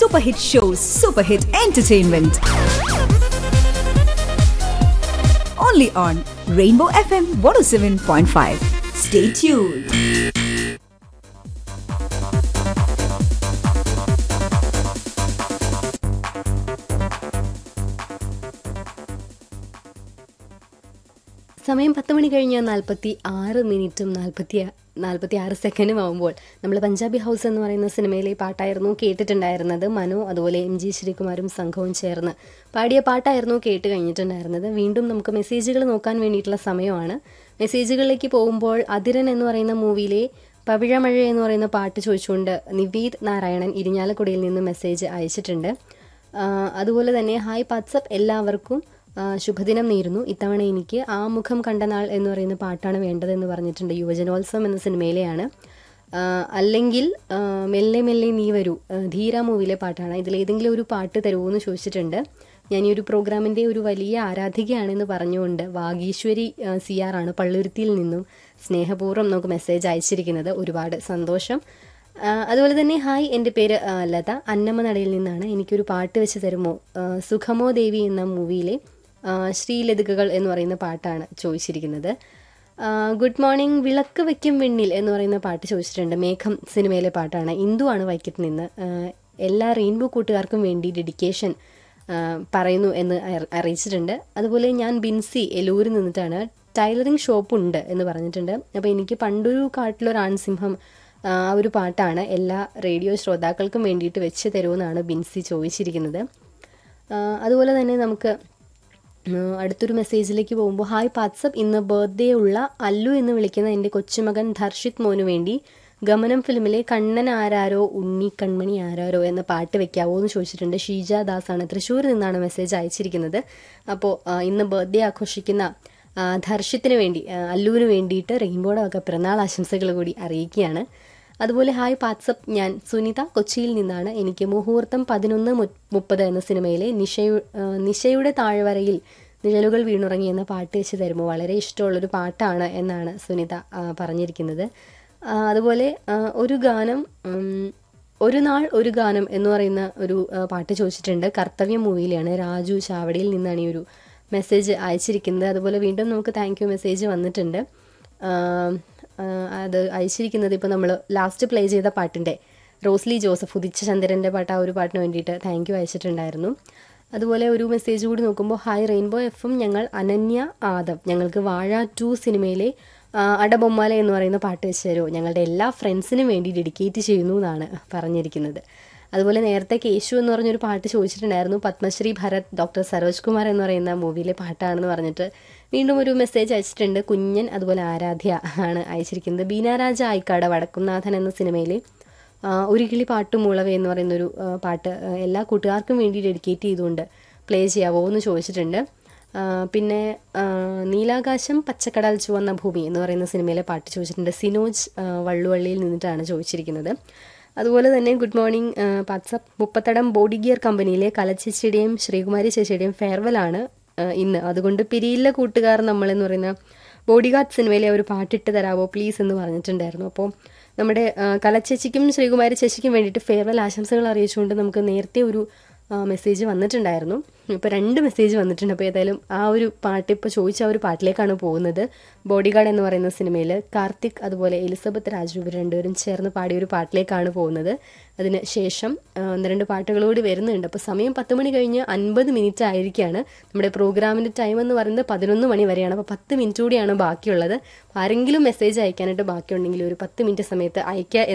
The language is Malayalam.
super hit shows, super hit entertainment. Only on Rainbow FM 107.5. Stay tuned. സമയം പത്ത് മണി കഴിഞ്ഞ് നാൽപ്പത്തി ആറ് മിനിറ്റും നാൽപ്പത്തി നാൽപ്പത്തി ആറ് സെക്കൻഡും ആകുമ്പോൾ നമ്മൾ പഞ്ചാബി ഹൗസ് എന്ന് പറയുന്ന സിനിമയിലെ പാട്ടായിരുന്നു കേട്ടിട്ടുണ്ടായിരുന്നത് മനു അതുപോലെ എം ജി ശ്രീകുമാരും സംഘവും ചേർന്ന് പാടിയ പാട്ടായിരുന്നു കേട്ട് കഴിഞ്ഞിട്ടുണ്ടായിരുന്നത് വീണ്ടും നമുക്ക് മെസ്സേജുകൾ നോക്കാൻ വേണ്ടിയിട്ടുള്ള സമയമാണ് മെസ്സേജുകളിലേക്ക് പോകുമ്പോൾ അതിരൻ എന്ന് പറയുന്ന മൂവിയിലെ പവിഴമഴ എന്ന് പറയുന്ന പാട്ട് ചോദിച്ചുകൊണ്ട് നിവീത് നാരായണൻ ഇരിഞ്ഞാലക്കുടിയിൽ നിന്ന് മെസ്സേജ് അയച്ചിട്ടുണ്ട് ആ, അതുപോലെ തന്നെ ഹായ് വാട്സപ്പ് എല്ലാവർക്കും ആ, ശുഭദിനം നേരുന്നു ഇത്തവണ എനിക്ക് ആ മുഖം കണ്ട നാൾ എന്ന് പറയുന്ന പാട്ടാണ് വേണ്ടതെന്ന് പറഞ്ഞിട്ടുണ്ട് യുവജനോത്സവം എന്ന സിനിമയിലെയാണ് ആ, അല്ലെങ്കിൽ ആ, മെല്ലെ മെല്ലെ നീ വരൂ ആ, ധീര മൂവിയിലെ പാട്ടാണ് ഇതിലേതെങ്കിലും ഒരു പാട്ട് തരുമോ എന്ന് ചോദിച്ചിട്ടുണ്ട് ഞാൻ ഈ ഒരു പ്രോഗ്രാമിൻ്റെ ഒരു വലിയ ആരാധികയാണെന്ന് പറഞ്ഞുകൊണ്ട് വാഗീശ്വരി ആ, സി ആർ ആണ് പള്ളുരുത്തിയിൽ നിന്നും സ്നേഹപൂർവ്വം നമുക്ക് മെസ്സേജ് അയച്ചിരിക്കുന്നത് ഒരുപാട് സന്തോഷം ആ, അതുപോലെ തന്നെ ഹായ് എൻ്റെ പേര് ആ, ലത അന്നമ്മ നടയിൽ നിന്നാണ് എനിക്കൊരു പാട്ട് വെച്ച് തരുമോ ആ, സുഖമോ ദേവി എന്ന മൂവിയിലെ ആ, ശ്രീലതികകൾ എന്ന് പറയുന്ന പാട്ടാണ് ചോദിച്ചിരിക്കുന്നത് ആ, ഗുഡ് മോർണിംഗ് വിളക്ക് വയ്ക്കും വെണ്ണിൽ എന്ന് പറയുന്ന പാട്ട് ചോദിച്ചിട്ടുണ്ട് മേഘം സിനിമയിലെ പാട്ടാണ് ഇന്ദു ആണ് വൈക്കത്ത് നിന്ന് ആ, എല്ലാ റെയിൻബോ കൂട്ടുകാർക്കും വേണ്ടി ഡെഡിക്കേഷൻ ആ, പറയുന്നു എന്ന് അറി- അറിയിച്ചിട്ടുണ്ട് അതുപോലെ ഞാൻ ബിൻസി എലൂരിൽ നിന്നിട്ടാണ് ടൈലറിംഗ് ഷോപ്പ് ഉണ്ട് എന്ന് പറഞ്ഞിട്ടുണ്ട് അപ്പോൾ എനിക്ക് പണ്ടൊരു കാട്ടിലൊരു ആൺസിംഹം ആ ആ ഒരു പാട്ടാണ് എല്ലാ റേഡിയോ ശ്രോതാക്കൾക്കും വേണ്ടിയിട്ട് വെച്ച് തരുമെന്നാണ് ബിൻസി ചോദിച്ചിരിക്കുന്നത് ആ, അതുപോലെ തന്നെ നമുക്ക് ഉം, അടുത്തൊരു മെസ്സേജിലേക്ക് പോകുമ്പോൾ ഹായ് വാട്സപ്പ് ഇന്ന് ബർത്ത്ഡേ ഉള്ള അല്ലു എന്ന് വിളിക്കുന്ന എൻ്റെ കൊച്ചുമകൻ ധർഷിത് മോനു വേണ്ടി ഗമനം ഫിലിമിലെ കണ്ണൻ ആരാരോ ഉണ്ണി കൺമണി ആരാരോ എന്ന പാട്ട് വെക്കാവോ എന്ന് ചോദിച്ചിട്ടുണ്ട് ഷീജ ദാസ് ആണ് തൃശ്ശൂരിൽ നിന്നാണ് മെസ്സേജ് അയച്ചിരിക്കുന്നത് അപ്പോൾ ആ, ഇന്ന് ബർത്ത്ഡേ ആഘോഷിക്കുന്ന ആ, ധർഷിത്തിന് വേണ്ടി ആ, അല്ലുവിന് വേണ്ടിയിട്ട് റെയിൻബോയുടെ ഒക്കെ പിറന്നാൾ ആശംസകൾ കൂടി അറിയിക്കുകയാണ് അതുപോലെ ഹായ് വാട്സപ്പ് ഞാൻ സുനിത കൊച്ചിയിൽ നിന്നാണ് എനിക്ക് മുഹൂർത്തം പതിനൊന്ന് മു- മുപ്പത് എന്ന സിനിമയിലെ നിശയു ആ, നിശയുടെ താഴ്വരയിൽ നിഴലുകൾ വീണുറങ്ങി എന്ന പാട്ട് വെച്ച് തരുമോ വളരെ ഇഷ്ടമുള്ളൊരു പാട്ടാണ് എന്നാണ് സുനിത ആ, പറഞ്ഞിരിക്കുന്നത് ആ, അതുപോലെ ആ, ഒരു ഗാനം ഉം, ഒരു നാൾ ഒരു ഗാനം എന്ന് പറയുന്ന ഒരു ആ, പാട്ട് ചോദിച്ചിട്ടുണ്ട് കർത്തവ്യം മൂവിയിലാണ് രാജു ചാവടിയിൽ നിന്നാണ് ഈ ഒരു മെസ്സേജ് അയച്ചിരിക്കുന്നത് അതുപോലെ വീണ്ടും നമുക്ക് താങ്ക് യു മെസ്സേജ് വന്നിട്ടുണ്ട് ആം, ആ, അത് അയച്ചിരിക്കുന്നത് ഇപ്പോൾ നമ്മൾ ലാസ്റ്റ് പ്ലേ ചെയ്ത പാട്ടിൻ്റെ റോസ്ലി ജോസഫ് ഉദിച്ച ചന്ദ്രൻ്റെ പാട്ട് ആ ഒരു പാട്ടിന് വേണ്ടിയിട്ട് താങ്ക് യു അയച്ചിട്ടുണ്ടായിരുന്നു അതുപോലെ ഒരു മെസ്സേജ് കൂടി നോക്കുമ്പോൾ ഹായ് റെയിൻബോ എഫും ഞങ്ങൾ അനന്യ ആദവ് ഞങ്ങൾക്ക് വാഴ ടു സിനിമയിലെ ആ, അടബൊമ്മാല എന്ന് പറയുന്ന പാട്ട് വെച്ച് തരുമോ ഞങ്ങളുടെ എല്ലാ ഫ്രണ്ട്സിനും വേണ്ടി ഡെഡിക്കേറ്റ് ചെയ്യുന്നു എന്നാണ് പറഞ്ഞിരിക്കുന്നത് അതുപോലെ നേരത്തെ കേശു എന്ന് പറഞ്ഞൊരു പാട്ട് ചോദിച്ചിട്ടുണ്ടായിരുന്നു പത്മശ്രീ ഭരത് ഡോക്ടർ സരോജ് കുമാർ എന്ന് പറയുന്ന മൂവിയിലെ പാട്ടാണെന്ന് പറഞ്ഞിട്ട് വീണ്ടും ഒരു മെസ്സേജ് അയച്ചിട്ടുണ്ട് കുഞ്ഞൻ അതുപോലെ ആരാധ്യ ആണ് അയച്ചിരിക്കുന്നത് ബീനാരാജ ആയിക്കാട് വടക്കുംനാഥൻ എന്ന സിനിമയിലെ ആ, ഒരു കിളി പാട്ടും മുളവേ എന്ന് പറയുന്നൊരു ആ, പാട്ട് ആ, എല്ലാ കൂട്ടുകാർക്കും വേണ്ടി ഡെഡിക്കേറ്റ് ചെയ്തുകൊണ്ട് പ്ലേ ചെയ്യാവോ എന്ന് ചോദിച്ചിട്ടുണ്ട് ആ, പിന്നെ ആ, നീലാകാശം പച്ചക്കടൽ ചുവന്ന ഭൂമി എന്ന് പറയുന്ന സിനിമയിലെ പാട്ട് ചോദിച്ചിട്ടുണ്ട് സിനോജ് ആ, വള്ളുവള്ളിയിൽ നിന്നിട്ടാണ് ചോദിച്ചിരിക്കുന്നത് അതുപോലെ തന്നെ good morning WhatsApp Muppathadam body gear കമ്പനിയിലെ കലച്ചേച്ചിയുടെയും ശ്രീകുമാരി ചേച്ചിയുടെയും ഫെയർവെൽ ആണ് ആ, ഇന്ന് അതുകൊണ്ട് പിരിയില്ല കൂട്ടുകാർ നമ്മളെന്ന് പറയുന്ന ബോഡി ഗാർഡ് സിനിമയിലെ ഒരു പാട്ടിട്ട് തരാമോ പ്ലീസ് എന്ന് പറഞ്ഞിട്ടുണ്ടായിരുന്നു അപ്പോൾ നമ്മുടെ ആ, കലച്ചേച്ചിക്കും ശ്രീകുമാരി ചേച്ചിക്കും വേണ്ടിയിട്ട് ഫെയർവെൽ ആശംസകൾ അറിയിച്ചുകൊണ്ട് നമുക്ക് നേരത്തെ ഒരു മെസ്സേജ് വന്നിട്ടുണ്ടായിരുന്നു ഇപ്പോൾ രണ്ട് മെസ്സേജ് വന്നിട്ടുണ്ട് അപ്പോൾ ഏതായാലും ആ ഒരു പാട്ട് ഇപ്പോൾ ചോദിച്ച ആ ഒരു പാട്ടിലേക്കാണ് പോകുന്നത് ബോഡി ഗാർഡ് എന്ന് പറയുന്ന സിനിമയിൽ കാർത്തിക് അതുപോലെ എലിസബത്ത് രാജു ഇവർ രണ്ടുപേരും ചേർന്ന് പാടിയ ഒരു പാട്ടിലേക്കാണ് പോകുന്നത് അതിന് ശേഷം ആ, ഒന്ന് രണ്ട് പാട്ടുകൾ കൂടി വരുന്നുണ്ട് അപ്പോൾ സമയം പത്ത് മണി കഴിഞ്ഞ് അൻപത് മിനിറ്റ് ആയിരിക്കുകയാണ് നമ്മുടെ പ്രോഗ്രാമിൻ്റെ ടൈം എന്ന് പറയുന്നത് പതിനൊന്ന് മണി വരെയാണ് അപ്പോൾ പത്ത് മിനിറ്റ് കൂടിയാണ് ബാക്കിയുള്ളത് ആരെങ്കിലും മെസ്സേജ് അയക്കാനായിട്ട് ബാക്കിയുണ്ടെങ്കിൽ ഒരു പത്ത് മിനിറ്റ് സമയത്ത് അയക്കുക